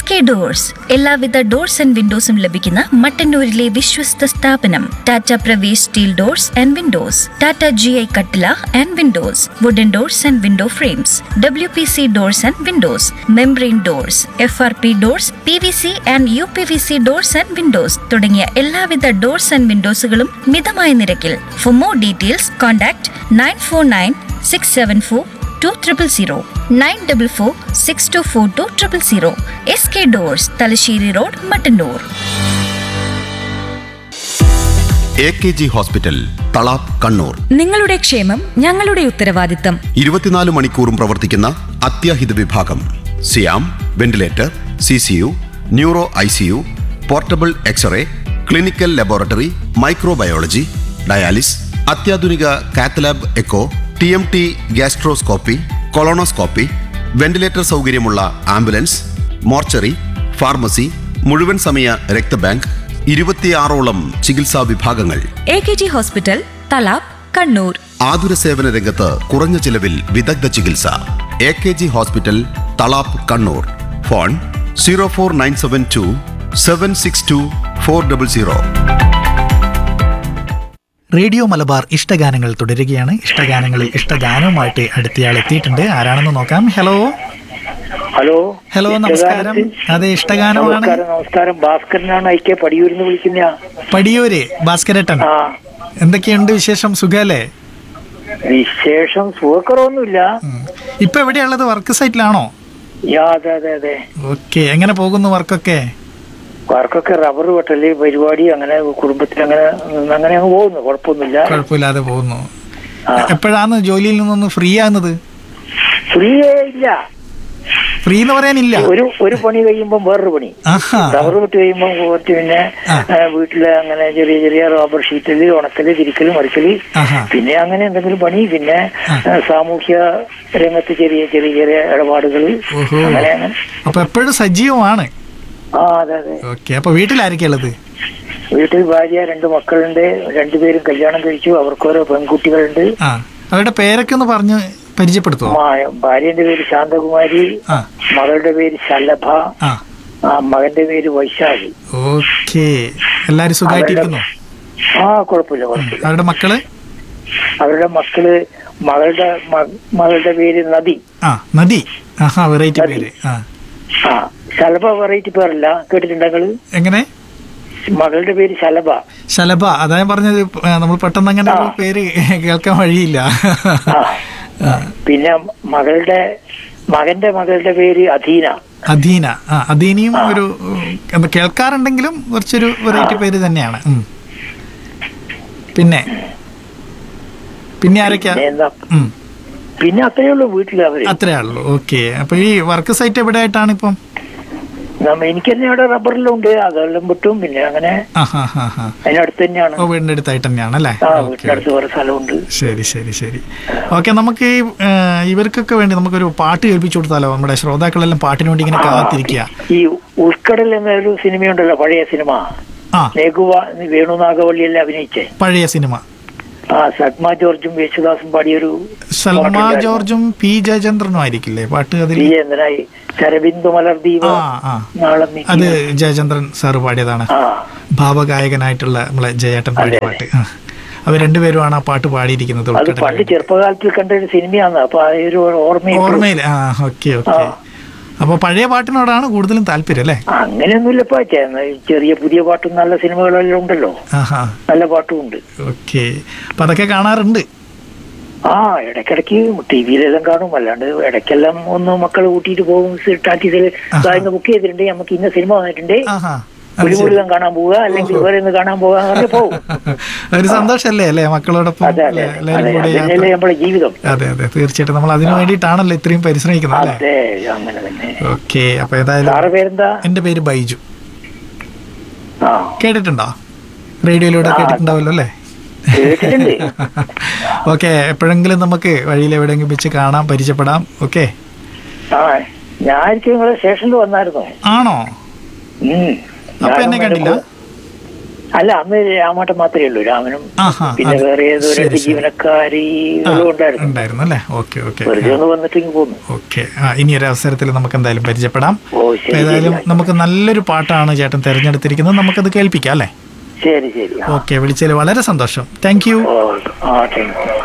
S K doors എല്ലാവിധ doors and വിൻഡോസും ലഭിക്കുന്ന മട്ടന്നൂരിലെ വിശ്വസ്ത സ്ഥാപനം Tata Pravesh steel doors and windows Tata G I കട്ടില and windows wooden doors and window frames W P C doors and windows membrane doors F R P doors P V C and U P V C doors and windows തുടങ്ങിയ എല്ലാവിധ doors and വിൻഡോസുകളും മിതമായ നിരക്കിൽ for more details contact nine four nine six seven four two triple zero nine double four six two four two triple zero S K doors Thalassery road Mattannur A K G hospital Thalap Kannur നിങ്ങളുടെ ക്ഷേമം ഞങ്ങളുടെ ഉത്തരവാദിത്തം ഇരുപത്തിനാല് മണിക്കൂറും പ്രവർത്തിക്കുന്ന അത്യാഹിത വിഭാഗം സിയാം ventilator C C U neuro I C U portable x-ray clinical laboratory microbiology dialysis അത്യാധുനിക cath lab echo T M T gastroscopy colonoscopy ventilator സൗകര്യമുള്ള ആംബുലൻസ് മോർച്ചറി ഫാർമസി മുഴുവൻ സമയ രക്തബാങ്ക് ഇരുപത്തിയാറോളം ചികിത്സാ വിഭാഗങ്ങൾ A K G hospital Thalap Kannur ആതുര സേവന രംഗത്ത് കുറഞ്ഞ ചിലവിൽ വിദഗ്ധ ചികിത്സ A K G hospital Thalap Kannur phone zero four nine seven two seven six two four double zero radio Malabar ഇഷ്ടഗാനങ്ങൾ തുടരുകയാണ് ഇഷ്ടഗാനങ്ങളിൽ ഇഷ്ടഗാനവുമായിട്ട് അടുത്തയാൾ എത്തിയിട്ടുണ്ട് ആരാണെന്ന് നോക്കാം ഹലോ ഹലോ ഹലോ നമസ്കാരം അതെ ഇഷ്ടഗാനമാണ് നമസ്കാരം നമസ്കാരം ഭാസ്കരനാണ് ഐക്യ പടിയൂരിന്ന് വിളിക്കുന്ന പടിയൂര് ഭാസ്കരേട്ടൻ ആ എന്തൊക്കെയുണ്ട് വിശേഷം സുഖല്ലേ വിശേഷം സുഖക്കുറവൊന്നുമില്ല ഇപ്പൊ എവിടെയുള്ളത് വർക്ക് സൈറ്റിലാണോ യാ അതെ അതെ അതെ ഓക്കെ എങ്ങനെ പോകുന്നു വർക്കൊക്കെ വർക്കൊക്കെ റബ്ബർ വെട്ടല് പരിപാടി അങ്ങനെ കുടുംബത്തിൽ അങ്ങനെ അങ്ങനെ അങ്ങ് പോകുന്നു കുഴപ്പമൊന്നുമില്ല കുഴപ്പമില്ലാതെ പോകുന്നു ആ. എപ്പോഴാണ് ജോലിയിൽ നിന്നൊന്ന് ഫ്രീ ആകുന്നത് ഫ്രീയേ ഇല്ല ഫ്രീ എന്ന് പറയാനില്ല ഒരു ഒരു പണി കഴിയുമ്പോൾ വേറൊരു പണി ആഹാ റബ്ബർ വെട്ട് കഴിയുമ്പോൾ കുറച്ച് പിന്നെ ആ. ഏ, വീട്ടില് അങ്ങനെ ചെറിയ ചെറിയ റബ്ബർ ഷീറ്റല് ഉണക്കല് തിരിക്കല് മറിക്കല് ആഹാ പിന്നെ അങ്ങനെ എന്തെങ്കിലും പണി പിന്നെ ആ. ഏ, സാമൂഹ്യ രംഗത്ത് ചെറിയ ചെറിയ ചെറിയ ഇടപാടുകൾ ഓഹോ അങ്ങനെ അങ്ങനെ അപ്പൊ എപ്പോഴും സജീവമാണ് ആ അതെ അതെ ഓക്കെ അപ്പൊ വീട്ടിലായിരിക്കും ഉള്ളത് വീട്ടിൽ ഭാര്യ രണ്ട് മക്കളുണ്ട് രണ്ടുപേരും കല്യാണം കഴിച്ചു അവർക്ക് ഓരോ പെൺകുട്ടികളുണ്ട് ആ അവരുടെ പേരൊക്കെ ഒന്ന് പറഞ്ഞ് പരിചയപ്പെടുത്തുമോ മാ- ഭാര്യന്റെ പേര് ശാന്തകുമാരി ആ മകളുടെ പേര് ശലഭ ആ ആ മകന്റെ പേര് വൈശാഖി ഓക്കെ എല്ലാരും സുഖമായിട്ടിരിക്കുന്നു ആ കുഴപ്പമില്ല കുഴപ്പമില്ല അവരുടെ മക്കള് അവരുടെ മക്കള് മകളുടെ മ- മകളുടെ പേര് നദി ആ നദി ആഹാ വെറൈറ്റി നദി. പേര് ആ ആ ശലഭ വെറൈറ്റി പേരല്ല കേട്ടിട്ടുണ്ടെങ്കിൽ എങ്ങനെ മകളുടെ പേര് ശലഭ ശലഭ അതാ ഞാൻ പറഞ്ഞത് ആ, നമ്മൾ പെട്ടെന്ന് അങ്ങനെ ഒരു ആ. പേര് കേൾക്കാൻ വഴിയില്ല ആ ആ, പിന്നെ മകളുടെ മകന്റെ മകളുടെ പേര് അധീന അധീന ആ അധീനയും ഒരു ഉം, എന്താ കേൾക്കാറുണ്ടെങ്കിലും കുറച്ചൊരു വെറൈറ്റി പേര് തന്നെയാണ് ഉം. പിന്നെ പിന്നെ ആരൊക്കെയാ പിന്നെ എന്താ ഉം, പിന്നെ അത്രയേ ഉള്ളൂ വീട്ടിൽ അവര് അത്രേ ഉള്ളൂ ഓക്കെ അപ്പൊ ഈ വർക്ക് സൈറ്റ് എവിടെയായിട്ടാണ് ഇപ്പം നമ്മ എനിക്ക് തന്നെ അവിടെ റബ്ബറിലുണ്ട് അതെല്ലാം വിട്ടും പിന്നെ അങ്ങനെ ആ ഹാ ഹാ ഹാ അതിനടുത്ത് തന്നെയാണ് ഓ വീടിന്റെ അടുത്തായിട്ട് തന്നെയാണ് അല്ലേ ആ ഓക്കെ വീട്ടിനടുത്ത് വേറെ സ്ഥലമുണ്ട് ശരി ശരി ശരി ഓക്കെ നമുക്ക് ഈ ആ, ഇവർക്കൊക്കെ വേണ്ടി നമുക്കൊരു പാട്ട് കേൾപ്പിച്ചു കൊടുത്താലോ നമ്മുടെ ശ്രോതാക്കളെല്ലാം പാട്ടിന് വേണ്ടി ഇങ്ങനെ കാത്തിരിക്കുക ഈ ഉൾക്കടൽ എന്നൊരു സിനിമയുണ്ടല്ലോ പഴയ സിനിമ ആ നെഗുവ വേണു നാഗവള്ളിയെല്ലാം അഭിനയിച്ചേ പഴയ സിനിമ ആ സഗ്മ ജോർജും യേശുദാസും പാടിയൊരു സൽമാ പാട്ടുണ്ടായിരുന്നു. ജോർജും പി ജയചന്ദ്രനും ആയിരിക്കില്ലേ പാട്ട് അതിൽ പി ചന്ദ്രനായി ശരബിന്ദു മലർദീപ ആ ആ നാളം അത് നീക്കി ജയചന്ദ്രൻ സാറ് പാടിയതാണ് ആ ഭാവഗായകനായിട്ടുള്ള നമ്മളെ ജയേട്ടൻ പാടിയ അതെ. പാട്ട് ആ അവർ രണ്ടുപേരുമാണ് ആ പാട്ട് പാടിയിരിക്കുന്നത് അത് ഉൾക്കടലിൽ പണ്ട് ചെറുപ്പകാലത്തിൽ കണ്ട ഒരു സിനിമയാണ് അപ്പൊ ആ ഒരു ഓർമ്മ ഓർമ്മയിൽ ആ ഓക്കെ ഓക്കെ ആ. അപ്പൊ പഴയ പാട്ടിനോടാണ് കൂടുതലും താല്പര്യം അല്ലേ അങ്ങനെയൊന്നുമില്ലപ്പാ ചെ- ചെറിയ പുതിയ പാട്ടും നല്ല സിനിമകളെല്ലാം ഉണ്ടല്ലോ ആഹാ നല്ല പാട്ടും ഉണ്ട് ഓക്കെ അപ്പൊ അതൊക്കെ കാണാറുണ്ട് ആ ഇടയ്ക്കിടയ്ക്ക് ടി വിയിലെല്ലാം കാണും അല്ലാണ്ട് ഇടയ്ക്കെല്ലാം ഒന്ന് മക്കളെ കൂട്ടിയിട്ട് പോകും ടാറ്റീസിൽ ഇന്ന് ബുക്ക് ചെയ്തിട്ടുണ്ട് നമുക്ക് ഇന്ന സിനിമ വന്നിട്ടുണ്ട് ആഹാ അത് ശരി. പുലിമുരുകൻ കാണാൻ പോവുക അല്ലെങ്കിൽ വേറെ ഒന്ന് കാണാൻ പോവുക അങ്ങനെ പോകും ഒരു സന്തോഷല്ലേ അല്ലേ മക്കളോടൊപ്പം അതെ അതെ അല്ലേ? എല്ലാവരും അതെ കൂടെ അതന്നെയല്ലേ യാത്ര- നമ്മുടെ ജീവിതം അതെ അതെ തീർച്ചയായിട്ടും നമ്മൾ അതിനു വേണ്ടിയിട്ടാണല്ലോ ഇത്രയും പരിശ്രമിക്കുന്നത് അല്ലേ അതെ അങ്ങനെ തന്നെ ഓക്കെ അപ്പൊ ഏതായാലും സാറ് പേരെന്താ എന്റെ പേര് ബൈജു ആ കേട്ടിട്ടുണ്ടോ റേഡിയോയിലൂടെ കേട്ടിട്ടുണ്ടാവല്ലോ അല്ലേ കേട്ടിട്ടുണ്ട് ഓക്കെ എപ്പോഴെങ്കിലും നമുക്ക് വഴിയിൽ എവിടെയെങ്കിലും വെച്ച് കാണാം പരിചയപ്പെടാം ഓക്കെ ആ ഞാൻ ഒരിക്കലും നിങ്ങളെ സ്റ്റേഷനിൽ വന്നായിരുന്നു ആണോ ഉം. അപ്പൊ ഞാനും എന്നെ എൻ്റെ കണ്ടില്ല? കൂ- ആ അല്ല അന്ന് രാമാട്ടം മാത്രമേ ഉള്ളൂ രാമനും ആഹാ, പിന്നെ അത് വേറെ ഏതോ ശരി, രണ്ട് ശരി. ജീവനക്കാരികളും ഉണ്ടായിരുന്നു ഉണ്ടായിരുന്നു അല്ലേ ഓക്കെ ഓക്കെ വെറുതെ ഒന്ന് വന്നിട്ട് ഇങ്ങ് പോന്നു ഓക്കെ ആ ഇനി ഒരു അവസരത്തിൽ നമുക്ക് എന്തായാലും പരിചയപ്പെടാം ഓ അപ്പൊ ശരി ഏതായാലും ശരി നമുക്ക് നല്ലൊരു പാട്ടാണ് ചേട്ടൻ തിരഞ്ഞെടുത്തിരിക്കുന്നത് നമുക്കത് കേൾപ്പിക്കാം അല്ലേ ശരി ശരി ആ ഓക്കെ വിളിച്ചതിൽ വളരെ സന്തോഷം താങ്ക് യു ഓ ആ താങ്ക് യു